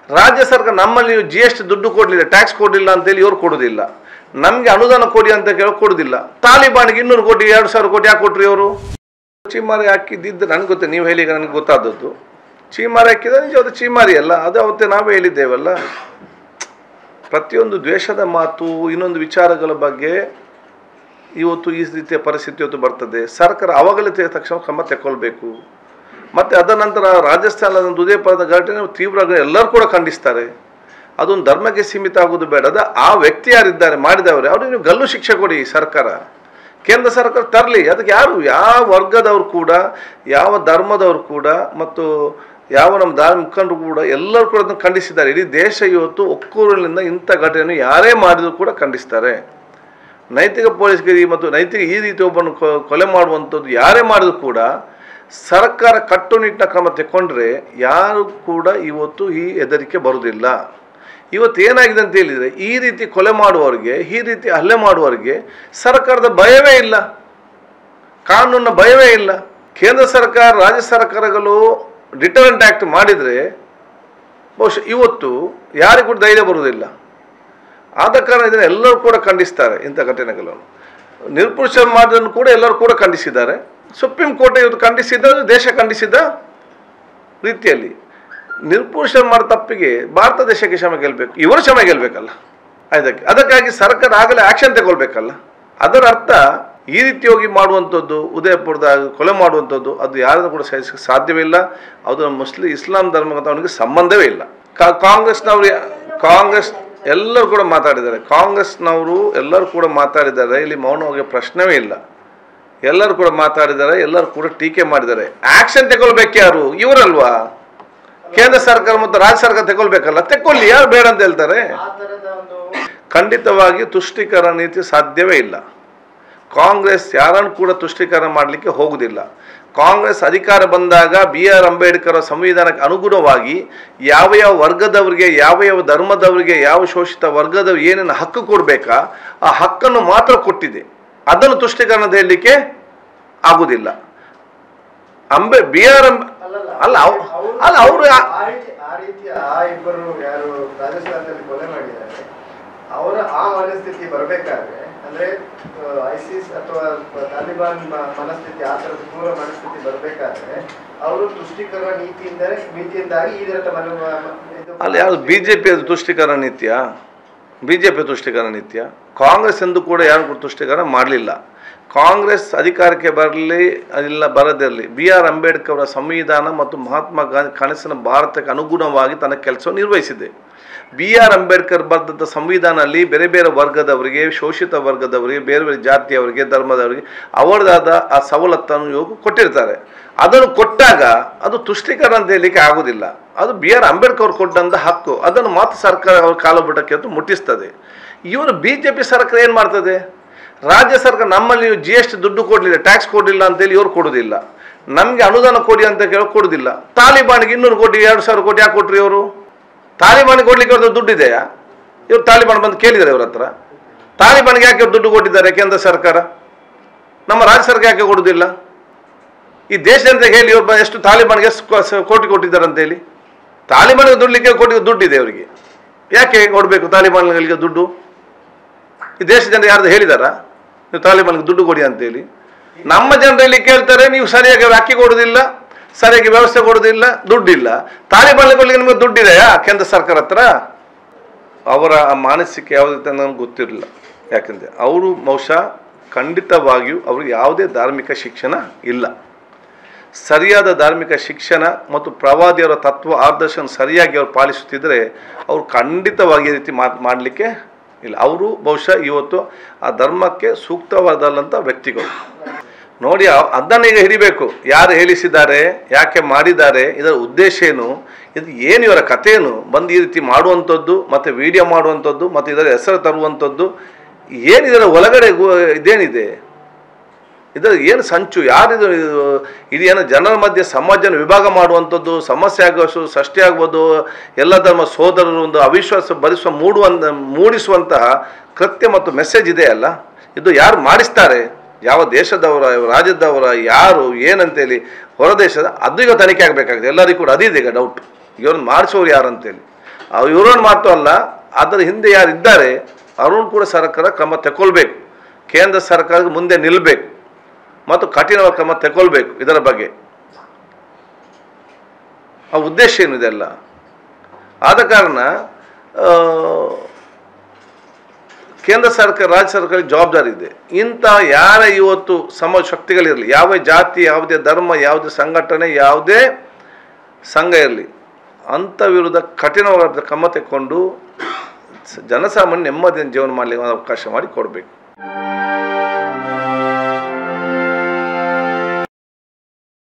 ರಾಜ್ಯ ಸರ್ಕಾರ ನಮ್ಮಲ್ಲಿ ನೀವು ಜಿ ಎಸ್ ಟಿ ದುಡ್ಡು ಕೊಡಲಿಲ್ಲ ಟ್ಯಾಕ್ಸ್ ಕೊಡಲಿಲ್ಲ ಅಂತೇಳಿ ಇವ್ರು ಕೊಡೋದಿಲ್ಲ ನಮಗೆ ಅನುದಾನ ಕೊಡಿ ಅಂತ ಕೇಳಿ ಕೊಡೋದಿಲ್ಲ ತಾಲಿಬಾನ್ಗೆ ಇನ್ನೂರು ಕೋಟಿ ಎರಡು ಸಾವಿರ ಕೋಟಿ ಯಾಕೆ ಕೊಟ್ರಿ ಅವರು ಚೀಮಾರಿ ಹಾಕಿದ್ದಿದ್ದು ನನಗೆ ಗೊತ್ತೆ ನೀವು ಹೇಳಿ ನನಗೆ ಗೊತ್ತಾದದ್ದು ಚೀಮಾರಿ ಹಾಕಿದ್ರೆ ನಿಜ ಅದು ಚೀಮಾರಿ ಅಲ್ಲ ಅದು ಅವತ್ತೇ ನಾವೇ ಹೇಳಿದ್ದೇವಲ್ಲ ಪ್ರತಿಯೊಂದು ದ್ವೇಷದ ಮಾತು ಇನ್ನೊಂದು ವಿಚಾರಗಳ ಬಗ್ಗೆ ಇವತ್ತು ಈ ರೀತಿಯ ಪರಿಸ್ಥಿತಿ ಇವತ್ತು ಬರ್ತದೆ ಸರ್ಕಾರ ಅವಾಗಲೇ ತೆ- ತಕ್ಷಣ ಕ್ರಮ ತಗೊಳ್ಬೇಕು ಮತ್ತು ಅದರ ನಂತರ ರಾಜಸ್ಥಾನದ ಉದಯಪುರದ ಘಟನೆ ತೀವ್ರ ಎಲ್ಲರೂ ಕೂಡ ಖಂಡಿಸ್ತಾರೆ ಅದೊಂದು ಧರ್ಮಕ್ಕೆ ಸೀಮಿತ ಆಗೋದು ಬೇಡ ಅದು ಆ ವ್ಯಕ್ತಿ ಯಾರಿದ್ದಾರೆ ಮಾಡಿದವರು ಅವ್ರಿಗೆ ನೀವು ಗಲ್ಲು ಶಿಕ್ಷೆ ಕೊಡಿ ಸರ್ಕಾರ ಕೇಂದ್ರ ಸರ್ಕಾರ ತರಲಿ ಅದಕ್ಕೆ ಯಾರು ಯಾವ ವರ್ಗದವರು ಕೂಡ ಯಾವ ಧರ್ಮದವರು ಕೂಡ ಮತ್ತು ಯಾವ ನಮ್ಮ ಧಾರ್ಮ ಮುಖಂಡರು ಕೂಡ ಎಲ್ಲರೂ ಕೂಡ ಅದನ್ನು ಖಂಡಿಸಿದ್ದಾರೆ ಇಡೀ ದೇಶ ಇವತ್ತು ಒಕ್ಕೂರಿನಿಂದ ಇಂಥ ಘಟನೆಯನ್ನು ಯಾರೇ ಮಾಡಿದ್ರು ಕೂಡ ಖಂಡಿಸ್ತಾರೆ ನೈತಿಕ ಪೊಲೀಸ್ಗಿರಿ ಮತ್ತು ನೈತಿಕ ಈ ರೀತಿ ಒಬ್ಬನು ಕೊ- ಕೊಲೆ ಮಾಡುವಂಥದ್ದು ಯಾರೇ ಮಾಡಿದ್ರು ಕೂಡ ಸರ್ಕಾರ ಕಟ್ಟುನಿಟ್ಟಿನ ಕ್ರಮ ತಗೊಂಡ್ರೆ ಯಾರು ಕೂಡ ಇವತ್ತು ಈ ಹೆದರಿಕೆ ಬರುವುದಿಲ್ಲ ಇವತ್ತು ಏನಾಗಿದೆ ಅಂತ ಹೇಳಿದರೆ ಈ ರೀತಿ ಕೊಲೆ ಮಾಡುವವರಿಗೆ ಈ ರೀತಿ ಹಲ್ಲೆ ಮಾಡುವವರಿಗೆ ಸರ್ಕಾರದ ಭಯವೇ ಇಲ್ಲ ಕಾನೂನಿನ ಭಯವೇ ಇಲ್ಲ ಕೇಂದ್ರ ಸರ್ಕಾರ ರಾಜ್ಯ ಸರ್ಕಾರಗಳು ಡಿಟರೆಂಟ್ ಆ್ಯಕ್ಟ್ ಮಾಡಿದರೆ ಬಹುಶಃ ಇವತ್ತು ಯಾರಿಗೂ ಕೂಡ ಧೈರ್ಯ ಬರುವುದಿಲ್ಲ ಆದ ಕಾರಣ ಇದನ್ನು ಎಲ್ಲರೂ ಕೂಡ ಖಂಡಿಸ್ತಾರೆ ಇಂಥ ಘಟನೆಗಳನ್ನು ನಿರ್ಪುರುಷರು ಮಾಡಿದನ್ನು ಕೂಡ ಎಲ್ಲರೂ ಕೂಡ ಖಂಡಿಸಿದ್ದಾರೆ ಸುಪ್ರೀಂ ಕೋರ್ಟ್ ಇವತ್ತು ಖಂಡಿಸಿದ ದೇಶ ಖಂಡಿಸಿದ ರೀತಿಯಲ್ಲಿ ನಿರ್ಪುರುಷರು ಮಾಡಿದ ತಪ್ಪಿಗೆ ಭಾರತ ದೇಶಕ್ಕೆ ಕ್ಷಮೆ ಗೆಲ್ಲಬೇಕು ಇವರು ಕ್ಷಮೆ ಗೆಲ್ಲಬೇಕಲ್ಲ ಅದಕ್ಕೆ ಅದಕ್ಕಾಗಿ ಸರ್ಕಾರ ಆಗಲೇ ಆಕ್ಷನ್ ತಗೊಳ್ಬೇಕಲ್ಲ ಅದರ ಅರ್ಥ ಈ ರೀತಿ ಹೋಗಿ ಮಾಡುವಂಥದ್ದು ಉದಯಪುರದ ಕೊಲೆ ಮಾಡುವಂಥದ್ದು ಅದು ಯಾರನ್ನು ಕೂಡ ಸಹಿಸಕ್ಕೆ ಸಾಧ್ಯವಿಲ್ಲ ಅದು ಮುಸ್ಲಿಂ ಇಸ್ಲಾಂ ಧರ್ಮಕ್ಕೆ ಅವನಿಗೆ ಸಂಬಂಧವೇ ಇಲ್ಲ ಕಾ- ಕಾಂಗ್ರೆಸ್ನವರು ಕಾಂಗ್ರೆಸ್ ಎಲ್ಲರೂ ಕೂಡ ಮಾತಾಡಿದ್ದಾರೆ ಕಾಂಗ್ರೆಸ್ನವರು ಎಲ್ಲರೂ ಕೂಡ ಮಾತಾಡಿದ್ದಾರೆ ಇಲ್ಲಿ ಮೌನವಾಗಿ ಪ್ರಶ್ನವೇ ಇಲ್ಲ ಎಲ್ಲರೂ ಕೂಡ ಮಾತಾಡಿದ್ದಾರೆ ಎಲ್ಲರೂ ಕೂಡ ಟೀಕೆ ಮಾಡಿದ್ದಾರೆ ಆಕ್ಷನ್ ತಗೊಳ್ಬೇಕು ಯಾರು ಇವರಲ್ವಾ ಕೇಂದ್ರ ಸರ್ಕಾರ ಮತ್ತು ರಾಜ್ಯ ಸರ್ಕಾರ ತಗೊಳ್ಬೇಕಲ್ಲ ತಗೊಳ್ಳಿ ಯಾರು ಬೇಡ ಅಂತ ಹೇಳ್ತಾರೆ ಆ ತರದ ಒಂದು ಖಂಡಿತವಾಗಿ ತುಷ್ಟೀಕರಣ ನೀತಿ ಸಾಧ್ಯವೇ ಇಲ್ಲ ಕಾಂಗ್ರೆಸ್ ಯಾರನ್ನು ಕೂಡ ತುಷ್ಟೀಕರಣ ಮಾಡಲಿಕ್ಕೆ ಹೋಗುವುದಿಲ್ಲ ಕಾಂಗ್ರೆಸ್ ಅಧಿಕಾರ ಬಂದಾಗ ಬಿ ಆರ್ ಅಂಬೇಡ್ಕರ್ ಸಂವಿಧಾನಕ್ಕೆ ಅನುಗುಣವಾಗಿ ಯಾವ ಯಾವ ವರ್ಗದವರಿಗೆ ಯಾವ ಯಾವ ಧರ್ಮದವರಿಗೆ ಯಾವ ಶೋಷಿತ ವರ್ಗದವ್ರು ಏನೇನು ಹಕ್ಕು ಕೊಡಬೇಕಾ ಆ ಹಕ್ಕನ್ನು ಮಾತ್ರ ಕೊಟ್ಟಿದೆ ಅದನ್ನು ತುಷ್ಟೀಕರಣ ಹೇಳಲಿಕ್ಕೆ ಆಗುವುದಿಲ್ಲ ಅಂಬೆ ಬಿ ಆರ್ ಅಂಬೆ ಅಲ್ಲಲ್ಲ ಅಲ್ಲ ಅವ್- ಅವ್ರು- ಅಲ್ಲ ಅವರು ಆ ರೀತಿ ಆ ರೀತಿಯ ಆ ಇಬ್ಬರು ಯಾರು ರಾಜಸ್ಥಾನದಲ್ಲಿ ಕೊಲೆ ಮಾಡಿದ್ದಾರೆ ಅವರ ಆ ಮನಸ್ಥಿತಿ ಬರಬೇಕಾದ್ರೆ ಅಂದ್ರೆ ಐಸಿಸ್ ಅಥವಾ ತಾಲಿಬಾನ್ ಮ- ಮನಸ್ಥಿತಿ ಆ ತರದ ಕ್ರೂರ ಮನಸ್ಥಿತಿ ಬರಬೇಕಾದ್ರೆ ಅವರು ತುಷ್ಟೀಕರಣ ನೀತಿಯಿಂದ ನೀತಿಯಿಂದಾಗಿ ಈ ತರದ ಮನ ಮ- ಇದು- ಅಲ್ಲಿ ಯಾವುದು ಬಿ ಜೆ ಪಿ ಅದು ತುಷ್ಟೀಕರಣ ನೀತಿಯ ಬಿ ಜೆ ಪಿ ತುಷ್ಟೀಕರಣ ನೀತಿಯ ಕಾಂಗ್ರೆಸ್ ಎಂದು ಕೂಡ ಯಾರು ಕೂಡ ತುಷ್ಟೀಕರಣ ಮಾಡಲಿಲ್ಲ ಕಾಂಗ್ರೆಸ್ ಅಧಿಕಾರಕ್ಕೆ ಬರಲಿ ಇಲ್ಲ ಬರದಿರಲಿ ಬಿ ಆರ್ ಅಂಬೇಡ್ಕರ್ ಅವರ ಸಂವಿಧಾನ ಮತ್ತು ಮಹಾತ್ಮ ಗಾಂಧಿ ಕನಸಿನ ಭಾರತಕ್ಕೆ ಅನುಗುಣವಾಗಿ ತನ್ನ ಕೆಲಸವನ್ನು ನಿರ್ವಹಿಸಿದೆ ಬಿ ಆರ್ ಅಂಬೇಡ್ಕರ್ ಬರೆದಂಥ ಸಂವಿಧಾನದಲ್ಲಿ ಬೇರೆ ಬೇರೆ ವರ್ಗದವರಿಗೆ ಶೋಷಿತ ವರ್ಗದವರಿಗೆ ಬೇರೆ ಬೇರೆ ಜಾತಿಯವರಿಗೆ ಧರ್ಮದವರಿಗೆ ಅವರದಾದ ಆ ಸವಲತ್ತನ್ನು ಇವಾಗ ಕೊಟ್ಟಿರ್ತಾರೆ ಅದನ್ನು ಕೊಟ್ಟಾಗ ಅದು ತುಷ್ಟೀಕರಣ ಅಂತ ಹೇಳಲಿಕ್ಕೆ ಆಗೋದಿಲ್ಲ ಅದು ಬಿ ಆರ್ ಅಂಬೇಡ್ಕರ್ ಅವ್ರು ಕೊಟ್ಟಂಥ ಹಕ್ಕು ಅದನ್ನು ಮಾತ್ರ ಸರ್ಕಾರ ಅವ್ರ ಕಾಲಬುಟಕ್ಕೆ ಅಂತ ಮುಟ್ಟಿಸ್ತದೆ ಇವರು ಬಿ ಜೆ ಪಿ ಸರ್ಕಾರ ಏನು ಮಾಡ್ತದೆ ರಾಜ್ಯ ಸರ್ಕಾರ ನಮ್ಮಲ್ಲಿ ನೀವು ಜಿ ಎಸ್ ಟಿ ದುಡ್ಡು ಕೊಡಲಿಲ್ಲ ಟ್ಯಾಕ್ಸ್ ಕೊಡಲಿಲ್ಲ ಅಂತೇಳಿ ಇವ್ರು ಕೊಡೋದಿಲ್ಲ ನಮಗೆ ಅನುದಾನ ಕೊಡಿ ಅಂತ ಕೇಳಿ ಕೊಡೋದಿಲ್ಲ ತಾಲಿಬಾನ್ಗೆ ಇನ್ನೂರು ಕೋಟಿ ಎರಡು ಸಾವಿರ ಕೋಟಿ ಯಾಕೆ ಕೊಟ್ರಿ ಅವರು ತಾಲಿಬಾನ್ಗೆ ಕೊಡ್ಲಿಕ್ಕೆ ಅವ್ರದ್ದು ದುಡ್ಡು ಇದೆಯಾ ಇವ್ರು ತಾಲಿಬಾನ್ ಬಂದು ಕೇಳಿದ್ದಾರೆ ಇವ್ರ ಹತ್ರ ತಾಲಿಬಾನ್ಗೆ ಯಾಕೆ ಇವ್ರು ದುಡ್ಡು ಕೊಟ್ಟಿದ್ದಾರೆ ಕೇಂದ್ರ ಸರ್ಕಾರ ನಮ್ಮ ರಾಜ್ಯ ಸರ್ಕಾರ ಯಾಕೆ ಕೊಡುವುದಿಲ್ಲ ಈ ದೇಶದಿಂದ ಹೇಳಿ ಇವ್ರು ಬ- ಎಷ್ಟು ತಾಲಿಬಾನ್ಗೆ ಎಷ್ಟು ಕೋ- ಸ- ಕೋಟಿ ಕೊಟ್ಟಿದ್ದಾರೆ ಅಂತೇಳಿ ತಾಲಿಬಾನ್ಗೆ ದುಡ್ಲಿಕ್ಕೆ ಕೋಟಿ ದುಡ್ಡಿದೆ ಅವರಿಗೆ ಯಾಕೆ ಕೊಡಬೇಕು ತಾಲಿಬಾನ್ಗಳಿಗೆ ದುಡ್ಡು ಈ ದೇಶ ಜನರು ಯಾರ್ದು ಹೇಳಿದಾರಾ ನೀವು ತಾಲಿಬಾನ್ಗೆ ದುಡ್ಡು ಕೊಡಿ ಅಂತೇಳಿ ನಮ್ಮ ಜನರಲ್ಲಿ ಕೇಳ್ತಾರೆ ನೀವು ಸರಿಯಾಗಿ ಅಕ್ಕಿ ಕೊಡೋದಿಲ್ಲ ಸರಿಯಾಗಿ ವ್ಯವಸ್ಥೆ ಕೊಡೋದಿಲ್ಲ ದುಡ್ಡಿಲ್ಲ ತಾಲಿಬಾನ್ಗೆ ಕೊಡ್ಲಿಕ್ಕೆ ನಿಮಗೆ ದುಡ್ಡಿದೆಯಾ ಕೇಂದ್ರ ಸರ್ಕಾರ ಹತ್ರ ಅವರ ಆ ಮಾನಸಿಕ ಯಾವುದೇ ನನಗೆ ಗೊತ್ತಿರಲಿಲ್ಲ ಯಾಕೆಂದರೆ ಅವರು ಬಹುಶಃ ಖಂಡಿತವಾಗಿಯೂ ಅವ್ರಿಗೆ ಯಾವುದೇ ಧಾರ್ಮಿಕ ಶಿಕ್ಷಣ ಇಲ್ಲ ಸರಿಯಾದ ಧಾರ್ಮಿಕ ಶಿಕ್ಷಣ ಮತ್ತು ಪ್ರವಾದಿಯವರ ತತ್ವ ಆದರ್ಶನ ಸರಿಯಾಗಿ ಅವರು ಪಾಲಿಸುತ್ತಿದ್ದರೆ ಅವರು ಖಂಡಿತವಾಗಿ ಈ ರೀತಿ ಮಾತು ಮಾಡಲಿಕ್ಕೆ ಇಲ್ಲ ಅವರು ಬಹುಶಃ ಇವತ್ತು ಆ ಧರ್ಮಕ್ಕೆ ಸೂಕ್ತವಾದಲ್ಲಂಥ ವ್ಯಕ್ತಿಗಳು ನೋಡಿ ಅವ್- ಅದನ್ನ ಈಗ ಹಿಡಿಬೇಕು ಯಾರು ಹೇಳಿಸಿದ್ದಾರೆ ಯಾಕೆ ಮಾಡಿದ್ದಾರೆ ಇದರ ಉದ್ದೇಶ ಏನು ಇದು ಏನು ಇವರ ಕಥೆಯನ್ನು ಬಂದು ಈ ರೀತಿ ಮಾಡುವಂಥದ್ದು ಮತ್ತು ವಿಡಿಯೋ ಮಾಡುವಂಥದ್ದು ಮತ್ತು ಇದರ ಹೆಸರು ತರುವಂಥದ್ದು ಏನು ಇದರ ಒಳಗಡೆ ಗು- ಇದೇನಿದೆ ಇದರ ಏನು ಸಂಚು ಯಾರಿದು ಇದು ಇದು ಏನು ಜನರ ಮಧ್ಯೆ ಸಮಾಜನ ವಿಭಾಗ ಮಾಡುವಂಥದ್ದು ಸಮಸ್ಯೆ ಆಗೋಷ್ಟು ಸೃಷ್ಟಿ ಆಗ್ಬೋದು ಎಲ್ಲ ಧರ್ಮ ಸೋದರರು ಒಂದು ಅವಿಶ್ವಾಸ ಭರಿಸುವ ಮೂಡುವಂತ ಮೂಡಿಸುವಂತಹ ಕೃತ್ಯ ಮತ್ತು ಮೆಸೇಜ್ ಇದೆ ಅಲ್ಲ ಇದು ಯಾರು ಮಾಡಿಸ್ತಾರೆ ಯಾವ ದೇಶದವರ ಯಾವ ರಾಜ್ಯದವರ ಯಾರು ಏನಂತೇಳಿ ಹೊರ ದೇಶದ ಅದು ಈಗ ತನಿಖೆ ಆಗಬೇಕಾಗಿದೆ ಎಲ್ಲರಿಗೂ ಕೂಡ ಅದಿದೆ ಈಗ ಡೌಟ್ ಇವ್ರನ್ನ ಮಾಡಿಸೋರು ಯಾರು ಅಂತೇಳಿ ಇವರನ್ನು ಮಾತ್ರ ಅಲ್ಲ ಅದರ ಹಿಂದೆ ಯಾರು ಇದ್ದಾರೆ ಅವ್ರನ್ನು ಕೂಡ ಸರ್ಕಾರ ಕ್ರಮ ತಗೊಳ್ಬೇಕು ಕೇಂದ್ರ ಸರ್ಕಾರದ ಮುಂದೆ ನಿಲ್ಲಬೇಕು ಮತ್ತು ಕಠಿಣವಾದ ಕ್ರಮ ತಗೊಳ್ಬೇಕು ಇದರ ಬಗ್ಗೆ ಆ ಉದ್ದೇಶ ಏನು ಇದೆಲ್ಲ ಆದ ಕಾರಣ ಆ, ಕೇಂದ್ರ ಸರ್ಕಾರ ರಾಜ್ಯ ಸರ್ಕಾರಕ್ಕೆ ಜವಾಬ್ದಾರಿ ಇದೆ ಇಂಥ ಯಾರ ಇವತ್ತು ಸಮ ಶಕ್ತಿಗಳಿರಲಿ ಯಾವ ಜಾತಿ ಯಾವುದೇ ಧರ್ಮ ಯಾವುದೇ ಸಂಘಟನೆ ಯಾವುದೇ ಸಂಘ ಇರಲಿ ಅಂಥ ವಿರುದ್ಧ ಕಠಿಣವಾದ ಕ್ರಮ ತೆಕ್ಕೊಂಡು ಸ- ಜನಸಾಮಾನ್ಯ ನೆಮ್ಮದಿಯಿಂದ ಜೀವನ ಮಾಡಲಿಕ್ಕೆ ಒಂದು ಅವಕಾಶ ಮಾಡಿ ಕೊಡಬೇಕು